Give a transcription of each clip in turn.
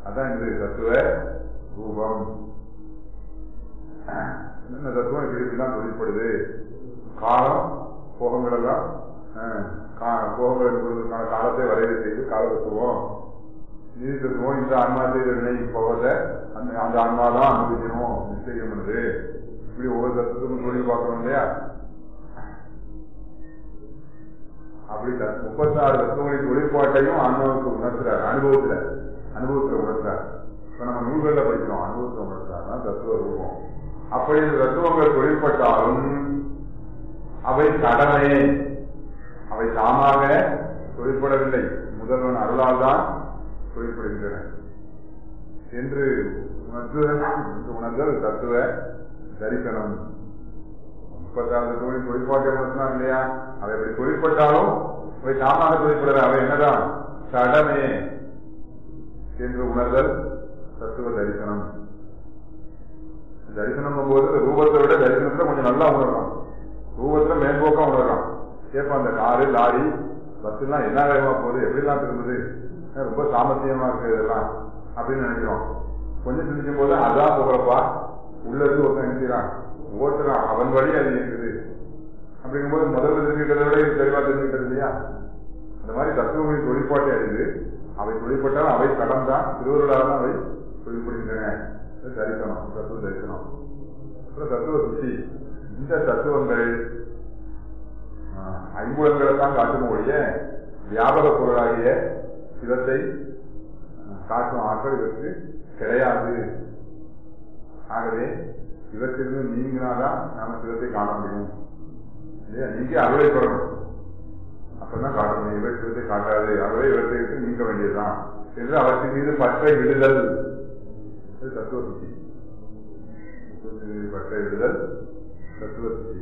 அதான் இது தத்துவ ரூபம் என்ன தத்துவம் இப்படி இப்படிலாம் தொழிற்படுது காலம் போகங்கள் எல்லாம் அஹ், கா- போகங்கள் இருக்கிறதுக்கான காலத்தை வரைவு செய்து கால தத்துவம் நீதி தத்துவம் இந்த ஆன்மா செய்த வினை போவத அந்த அந்த ஆன்மா தான் அனுபவிக்கணும் நிச்சயம் பண்ணுது இப்படி ஒவ்வொரு தத்துவத்துக்கும் தொழில் பார்க்கணும் இல்லையா அப்படி த- முப்பத்தாறு தத்துவங்களின் தொழிற்பாட்டையும் ஆன்மாவுக்கு உணர்த்துறார் அனுபவத்துல அனுபவத்துல உணர்த்துறார் இப்ப நம்ம நூல்கள்ல படிக்கிறோம் அனுபவத்துல உணர்த்துறார் தான் தத்துவ ரூபம் அப்படி இந்த தத்துவங்கள் தொழிற்பட்டாலும் அவை கடமை அவை தாமாக தொழிற்படவில்லை முதல்வன் அருளால் தான் தொழிற்படுகின்றன என்று உணர்த்துதல் என்று உணர்தல் தத்துவ தரிசனம் முப்பத்தாறு தொழில் தொழிற்பாட்டை உணர்த்தினா இல்லையா அவை எப்படி தொழிற்பட்டாலும் அவை தாமாக தொழிற்படுற அவை என்னதான் கடமை என்று உணர்தல் தத்துவ தரிசனம் தரிசனம் போது ரூபத்தை விட தரிசனத்துல கொஞ்சம் நல்லா உணரலாம் ரூபத்துல மேம்போக்கா உணரலாம் ஏப்பா அந்த காரு லாரி பஸ் எல்லாம் என்ன வேகமா போகுது எப்படிலாம் திரும்புது அஹ் ரொம்ப சாமர்த்தியமா இருக்கு இதெல்லாம் அப்படின்னு நினைக்கிறோம் கொஞ்சம் சிந்திக்கும் போது அதான் போகிறப்பா உள்ள இருந்து ஒருத்தன் நினைக்கிறான் ஓட்டுறான் அவன் வழி அது இருக்குது அப்படிங்கும்போது முதல்ல தெரிஞ்சுக்கிறத விட இது தெளிவா தெரிஞ்சுக்கிறது இல்லையா அந்த மாதிரி தத்துவங்களின் தொழிற்பாட்டை அறிந்து அவை தொழிற்பட்டால் அவை கடந்தான் திருவருளால் தான் அவை தொழிற்படுகின்றன இது தரிசனம் தத்துவ தரிசனம் அப்புறம் தத்துவ சுத்தி இந்த தத்துவங்கள் ஆஹ், ஐம்புலன்களை தான் காட்டும் ஒழிய வியாபக பொருளாகிய சிவத்தை ஆஹ், காட்டும் ஆற்றல் இதற்கு கிடையாது ஆகவே இவற்றிலிருந்து நீங்கினாதான் நாம சிவத்தை காண முடியும் இல்லையா நீங்க அறுவடை பெறணும் அப்பதான் காட்ட முடியும் இவர் சிவத்தை காட்டாது அறுவடை இவற்றை விட்டு நீங்க வேண்டியதுதான் என்று அவற்றின் மீது பற்றை விடுதல் இது தத்துவ சுத்தி தத்துவத்தின் மீது பற்றை விடுதல் தத்துவ சுத்தி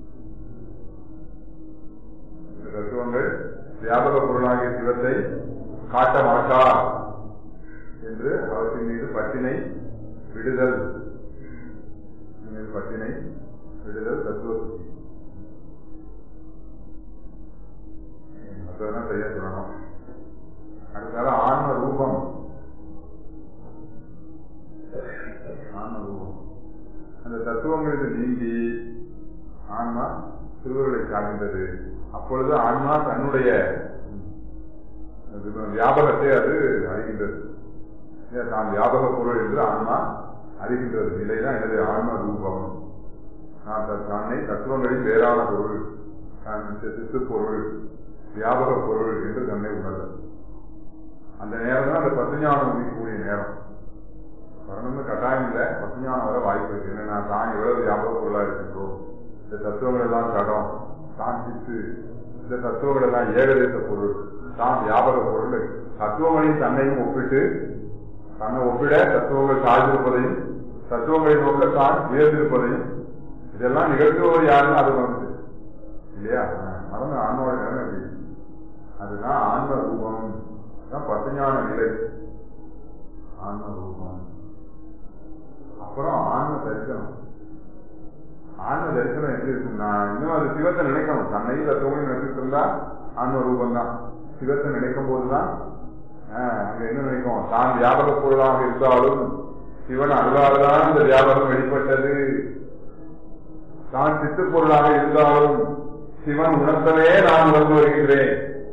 இந்த தத்துவங்கள் வியாபக பொருளாகிய சிவத்தை காட்ட மாட்டா என்று அவற்றின் மீது பற்றினை விடுதல் அதன் மீது பற்றினை விடுதல் தத்துவ சுத்தி மற்றதெல்லாம் சரியா சொல்லணும் அடுத்தால ஆன்ம ரூபம் ஆன்ம ரூபம் அந்த தத்துவங்களுக்கு நீங்கி ஆன்மா திருவருளை சார்ந்தது அப்பொழுது ஆன்மா தன்னுடைய வியாபகத்தை அது அறிகின்றது இல்லையா, தான் வியாபக பொருள் என்று ஆன்மா அறிகின்றது நிலைதான் எனது ஆன்ம ரூபம் நான் தன் தன்னை தத்துவங்களில் வேறான பொருள் நான் சித்து பொருள் வியாபக பொருள் என்று தன்னை உணர்தல் அந்த நேரம் தான் அந்த பசுஞானம் உதிக்கக்கூடிய நேரம் வரணும்னு கட்டாயம் இல்லை பசுஞானம் வர வாய்ப்பு இருக்கு ஏன்னா தான் எவ்வளவு வியாபக பொருளா இருக்கின்றோம் இந்த தத்துவங்கள் எல்லாம் கடம் தான் சித்து இந்த தத்துவங்கள் எல்லாம் ஏகதேச பொருள் தான் வியாபக பொருள் தத்துவங்களையும் தன்னையும் ஒப்பிட்டு தன்னை ஒப்பிட தத்துவங்கள் தாழ்ந்திருப்பதையும் தத்துவங்களை நோக்க தான் உயர்ந்திருப்பதையும் இதெல்லாம் நிகழ்த்துவது யாருன்னு அது வந்து இல்லையா மறந்து ஆன்மாவோட நிலைமை அப்படி அதுதான் ஆன்ம ரூபம் அதுதான் பசுஞான நிலை ஆன்ம ரூபம் அப்புறம் ஆன்ம தரிசனம் ஆன்ம தரிசனம் எப்படி இருக்கும்னா இன்னும் அது சிவத்தை நினைக்கணும் தன்னை தத்துவங்களும் நினைச்சிட்டு இருந்தா ஆன்ம ரூபம் தான் சிவத்தை நினைக்கும் போதுதான் ஆஹ், அங்க என்ன நினைக்கும் தான் வியாபக பொருளாக இருந்தாலும் சிவன் அருளால்தான் இந்த வியாபாரம் வெளிப்பட்டது தான் சித்து பொருளாக இருந்தாலும் சிவன் உணர்த்தவே நான் உணர்ந்து வருகின்றேன்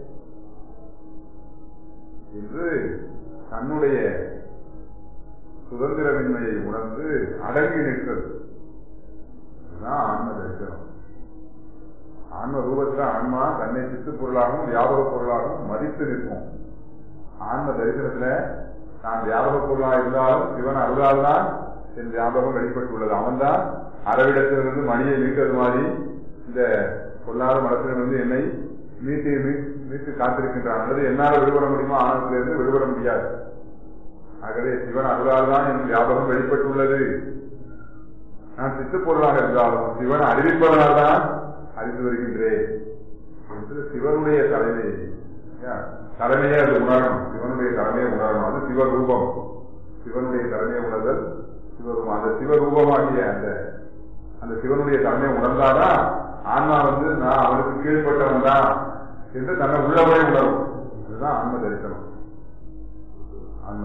என்று தன்னுடைய சுதந்திரமின்மையை உணர்ந்து அடங்கி நிற்கிறது இதுதான் ஆன்ம தரிசனம் ஆன்ம ரூபத்துல ஆன்மா தன்னை சித்து பொருளாகவும் வியாபக பொருளாகவும் மதித்து நிற்கும் ஆன்ம தரிசனத்துல நான் வியாபக பொருளாக இருந்தாலும் சிவன் அருளால் தான் என் வியாபகம் வெளிப்பட்டுள்ளது அவன்தான் அரவிடத்திலிருந்து மணியை மீட்டது மாதிரி இந்த பொல்லாத மனத்திலிருந்து என்னை மீட்டு மீ- மீட்டு காத்திருக்கின்றான் அல்லது என்னால் விடுபட முடியுமா ஆனந்திலிருந்து விடுபட முடியாது ஆகவே சிவன் அருளால் தான் என் வியாபகம் வெளிப்பட்டுள்ளது நான் சித்துப் பொருளாக இருந்தாலும் சிவன் அறிவிப்பதனால் தான் அறிந்து வருகின்றேன் என்று சிவனுடைய தலைமை இல்லையா? தலைமையே அது உணரணும் சிவனுடைய தலைமையை உணரணும் அது சிவரூபம் சிவனுடைய தலைமையை உணர்தல் சிவரூபம் அந்த சிவரூபமாகிய அந்த அந்த சிவனுடைய தலைமையை உணர்ந்தாதான் ஆன்மா வந்து நான் அவனுக்கு கீழ்ப்பட்டவன் தான் என்று தன்னை உள்ளவரை உணரும் அதுதான் ஆன்ம தரிசனம் ஆன்ம தரிசனம்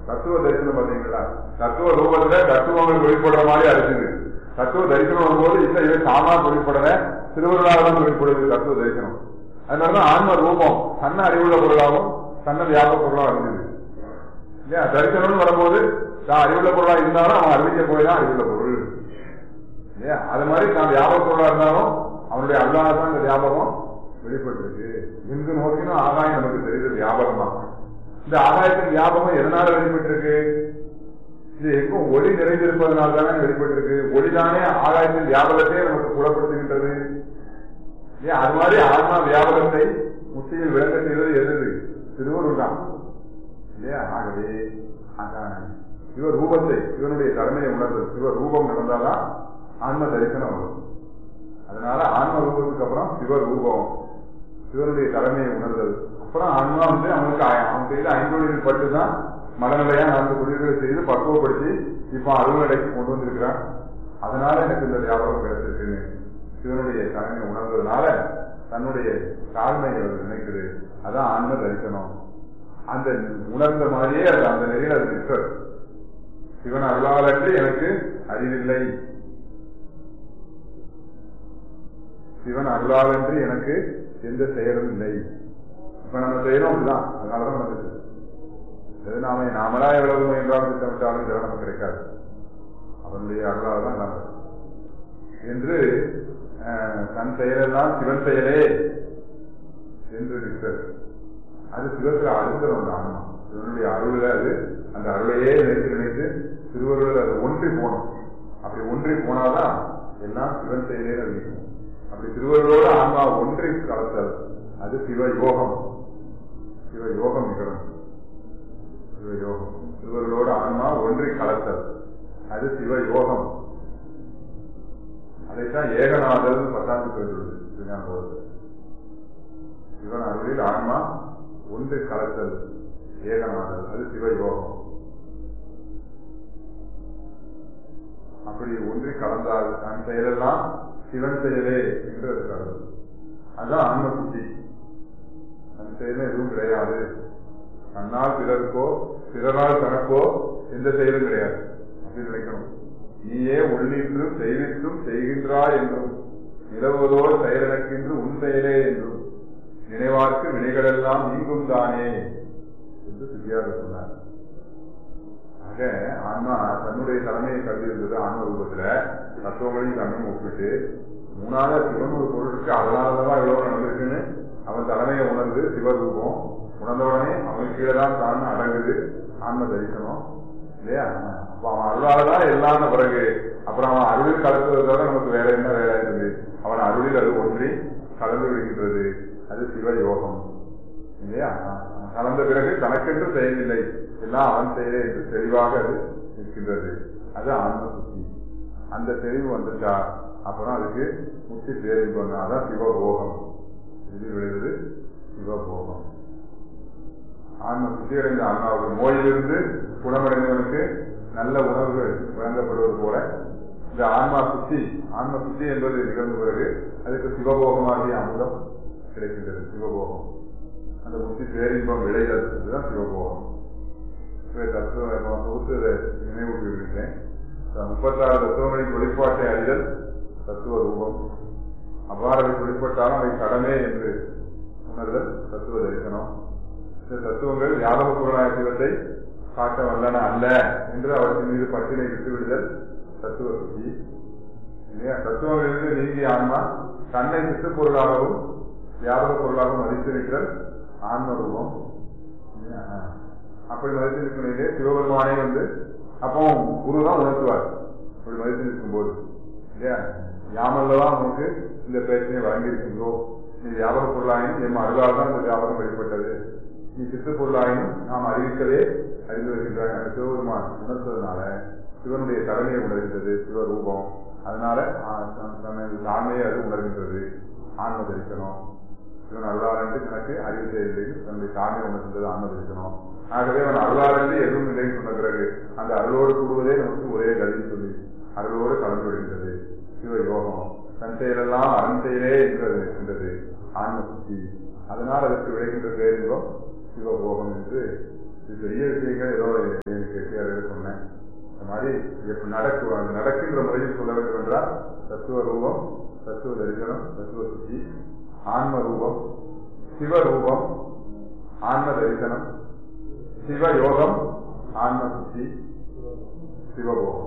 தத்துவ தரிசனம் பாத்தீங்களா தத்துவ ரூபத்துல தத்துவங்கள் வெளிப்படுற மாதிரி அடிச்சுது தத்துவ தரிசனம் வரும்போது இல்ல இது சாமா வெளிப்படல திருவருளாக தான் வெளிப்படுது தத்துவ தரிசனம் அதனாலதான் ஆன்ம ரூபம் தன்ன அறிவுள்ள பொருளாகவும் தன்ன வியாபக பொருளாக இருந்தது இல்லையா தரிசனம்னு வரும்போது தான் அறிவுள்ள பொருளா இருந்தாலும் அவன் அறிவிக்க போய் தான் அறிவுள்ள பொருள் இல்லையா அது மாதிரி தான் வியாபக பொருளா இருந்தாலும் அவனுடைய அல்லாத தான் இந்த வியாபகம் வெளிப்பட்டிருக்கு எங்கு நோக்கினும் ஆகாயம் நமக்கு தெரியுது வியாபகம் தான் இந்த ஆகாயத்தின் வியாபகம் எதனால வெளிப்பட்டிருக்கு இது எங்கும் ஒளி நிறைந்திருப்பதனால தானே வெளிப்பட்டிருக்கு ஒளிதானே ஆகாயத்தின் வியாபகத்தையே நமக்கு புலப்படுத்துகின்றது ஏன் அது மாதிரி ஆன்மா வியாபகத்தை முத்தியில் விளங்க செய்வது எது திருவருள் தான் இல்லையா ஆகவே அதான் இவர் ரூபத்தை இவனுடைய கடமையை உணர்வு இவர் ரூபம் நடந்தாதான் ஆன்ம தரிசனம் வரும் அதனால ஆன்ம ரூபத்துக்கு அப்புறம் சிவர் ரூபம் சிவனுடைய கடமையை உணர்தல் அப்புறம் ஆன்மா வந்து அவனுக்கு ஆய- அவன் செய்த ஐந்தொழில் பட்டு தான் மனநிலையா நான்கு தொழில்களை செய்து பக்குவப்படுத்தி இப்ப அலுவலடைக்கு கொண்டு வந்திருக்கிறான் அதனால எனக்கு இந்த வியாபாரம் கிடைச்சிருக்கு சிவனுடைய கடமையை உணர்ந்ததுனால தன்னுடைய தாழ்மையை அவர் நினைக்குது அதான் ஆன்ம தரிசனம் அந்த உணர்ந்த மாதிரியே அது அந்த நிலையில் அது நிற்கிறது சிவன் அருளாளன்று எனக்கு அறிவில்லை சிவன் அருளாளன்று எனக்கு எந்த செயலும் இல்லை இப்ப நம்ம செய்யறோம் அப்படிதான் அதனாலதான் நடக்குது அது நாம நாமளா எவ்வளவு முயன்றாலும் திட்டமிட்டாலும் இதெல்லாம் நமக்கு கிடைக்காது அவனுடைய அருளால் தான் நடக்கும் என்று அஹ், தன் செயலெல்லாம் சிவன் செயலே என்று நிற்கிறது அது சிவத்துல அழுந்தம் அந்த ஆன்மா சிவனுடைய அருள்ல அது அந்த அருளையே நினைத்து நினைத்து திருவருள் அது ஒன்றி போகணும் அப்படி ஒன்றி போனாதான் எல்லாம் சிவன் செயலே அறிவிக்கும் அப்படி திருவருளோட ஆன்மா ஒன்றி கலத்தல் அது சிவ யோகம் சிவ யோகம் நிகழும் சிவ யோகம் திருவருளோட ஆன்மா ஒன்றி கலத்தல் அது சிவ யோகம் அதைத்தான் ஏகநாதல் பத்தாண்டு சொல்லுவது இதுதான் போது சிவன் அருளில் ஆன்மா ஒன்று கலத்தல் ஏகநாதல் அது சிவ யோகம் அப்படி ஒன்றி கலந்தால் தன் செயலெல்லாம் சிவன் செயலே என்று அது கருது அதுதான் ஆன்ம புத்தி தன் செயலும் எதுவும் கிடையாது தன்னால் பிறருக்கோ பிறரால் தனக்கோ எந்த செயலும் கிடையாது அப்படி நினைக்கணும் நீயே உள்ளின்றும் செய்வித்தும் செய்கின்றாய் என்றும் நிலவுவதோடு செயலெனக்கென்று உன் செயலே என்றும் நினைவார்க்கு வினைகளெல்லாம் நீங்கும் தானே என்று சித்தியாக சொன்னார் ஆக ஆன்மா தன்னுடைய தலைமையை கருதி இருந்தது ஆன்ம ரூபத்துல தத்துவங்களையும் கண்ணும் ஒப்பிட்டு மூணாவது சிவன் ஒரு பொருள் இருக்கு அதனாலதான் இவ்வளவு நடந்திருக்குன்னு அவன் தலைமையை உணர்ந்து சிவரூபம் உணர்ந்த உடனே அவன் கீழே தான் தான் அடங்குது ஆன்ம தரிசனம் இல்லையா அப்ப அவன் அருளாலதான் எல்லான பிறகு அப்புறம் அவன் அருளில் கலக்குவதை தவிர நமக்கு வேற என்ன வேலை இருக்குது அவன் அருளில் அது ஒன்றி கலந்து விடுகின்றது அது சிவ யோகம் இல்லையா அவன் கலந்த பிறகு தனக்கென்று செயலில்லை எல்லாம் அவன் செயலே என்று தெளிவாக அது இருக்கின்றது அது ஆன்ம சுத்தி அந்த தெளிவு வந்துட்டா அப்புறம் அதுக்கு முக்தி பேரின்பம் அதான் சிவபோகம் இது விளைவது சிவபோகம் ஆன்ம சுத்தியடைந்த ஆன்மாவுக்கு நோயிலிருந்து குணமடைந்தவனுக்கு நல்ல உணவுகள் வழங்கப்படுவது போல இந்த ஆன்மா சுத்தி ஆன்ம சுத்தி என்பது நிகழ்ந்த பிறகு அதுக்கு சிவபோகமாகிய அமுதம் கிடைக்கின்றது சிவபோகம் அந்த முக்தி பேரின்பம் விளைதல் இதுதான் சிவபோகம் இவை தத்துவ நான் தொகுத்து இதை நினைவூட்டி விடுகிறேன் முப்பத்தாறு தத்துவங்களின் வெளிப்பாட்டை அறிதல் தத்துவ ரூபம் அவ்வாறு அவை வெளிப்பட்டாலும் அவை கடமே என்று உணர்தல் தத்துவ தரிசனம் இந்த தத்துவங்கள் வியாபக பொருளாய சிவத்தை காட்ட வல்லன அல்ல என்று அவற்றின் மீது பற்றினை விட்டுவிடுதல் தத்துவ சுத்தி இல்லையா தத்துவங்களிலிருந்து நீங்கிய ஆன்மா தன்னை சித்து பொருளாகவும் வியாபக பொருளாகவும் மதித்து நிற்றல் ஆன்ம ரூபம் இல்லையா? அப்படி மதித்து நிற்கும் நிலையிலே சிவபெருமானே வந்து அப்போ குரு தான் உணர்த்துவார் அப்படி மதித்து நிற்கும் போது இல்லையா யாமல்லவா உனக்கு இந்த பிரச்சனையை வழங்கியிருக்கின்றோம் நீ வியாபார பொருளாயினும் எம் அருளால் தான் இந்த வியாபாரம் வெளிப்பட்டது நீ சித்து பொருளாயினும் நாம் அறிவிக்கவே அறிந்து வருகின்றாய் அந்த சிவபெருமான் உணர்த்ததுனால சிவனுடைய தலைமையை உணர்கின்றது சிவரூபம் அதனால ஆ, தன்- தனது தாழ்மையை அது உணர்கின்றது ஆன்ம தரிசனம் இவன் அருளாளன்று எனக்கு அறிவு செய்யவில்லை தன்னுடைய தாழ்மை உணர்கின்றது ஆன்ம தரிசனம் ஆகவே அவன் அருளாளன்று எதுவும் இல்லைன்னு சொன்ன பிறகு அந்த அருளோடு கூடுவதே நமக்கு ஒரே கல்வி சொல்லி அருளோடு கலந்து விடுகின்றது சிவ யோகம் தன் செயலெல்லாம் அரண் செயலே என்று இருக்கின்றது ஆன்ம சுத்தி அதனால் அதற்கு விளைகின்ற பேரின்பம் சிவபோகம் என்று இது பெரிய விஷயங்கள் ஏதோ மாதிரி எப்படி நடக்கு அது நடக்கின்ற முறையில் சொல்ல வேண்டும் என்றால் தத்துவ ரூபம் தத்துவ தரிசனம் தத்துவ சுத்தி ஆன்ம ரூபம் சிவரூபம் ஆன்ம தரிசனம் சிவயோகம் ஆன்ம சுத்தி சிவபோகம்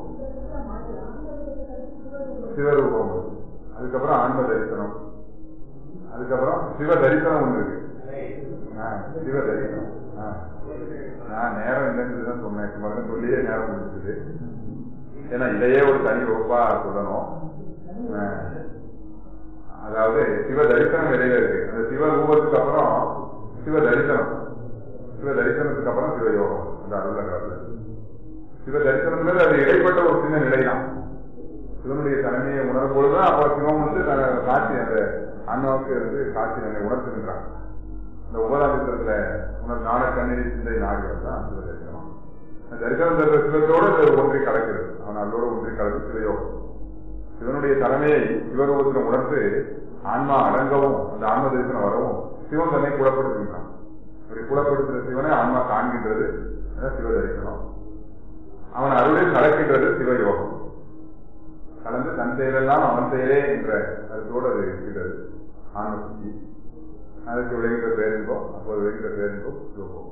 சிவரூபம் அதுக்கப்புறம் ஆன்ம தரிசனம் அதுக்கப்புறம் சிவ தரிசனம் ஒண்ணு இருக்கு ஆ, சிவ தரிசனம் ஆ. நான் நேரம் இல்லைன்னு தான் சொன்னேன் சும்மா சொல்லியே நேரம் முடிஞ்சது ஏன்னா இதையே ஒரு தனி வகுப்பா சொல்லணும் ஆ. அதாவது சிவ தரிசனம் இடையில இருக்கு அந்த சிவ ரூபத்துக்கு அப்புறம் சிவ தரிசனம் சிவ தரிசனத்துக்கு அப்புறம் சிவயோகம் அந்த அருள காலத்துல சிவ தரிசனம்ங்கிறது அது இடைப்பட்ட ஒரு சின்ன நிலைதான் சிவனுடைய தன்மையை உணரும் பொழுதுதான் அப்ப சிவம் வந்து தன- காட்சி அந்த அண்ணாவுக்கு வந்து காட்சி தன்னை உணர்த்துகின்றான் இந்த உபதாபித்திரத்துல உணர் ஞான கண்ணீர் சிந்தை நாடுகிறது தான் சிவ தரிசனம் அந்த தரிசனம் தருகிற சிவத்தோடு அது ஒன்றி கலக்கிறது அவன் அதோடு ஒன்றி கலந்து சிவயோகம் சிவனுடைய தலைமையை சிவரூபத்தில் உணர்ந்து ஆன்மா அடங்கவும் அந்த ஆன்ம தரிசனம் வரவும் சிவன் தன்னை குலப்படுத்துகின்றான் அப்படி குலப்படுத்துகிற சிவனை ஆன்மா காண்கின்றது அதான் சிவ தரிசனம் அவன் அருளில் கலக்கின்றது சிவயோகம் கலந்து தன் செயலெல்லாம் அவன் செயலே என்ற கருத்தோடு அது இருக்கிறது ஆன்ம சுத்தி அதுக்கு விளைகின்ற பேரின்பம் அப்போது விளைகின்ற பேரின்பம் சிவபோகம்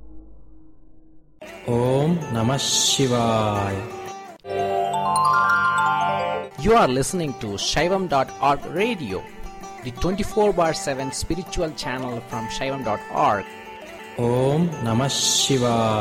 ஓம் நம சிவாய் You are listening to Shaivam.org radio, the 24 bar 7 spiritual channel from Shaivam.org. Om Namah Shivaya.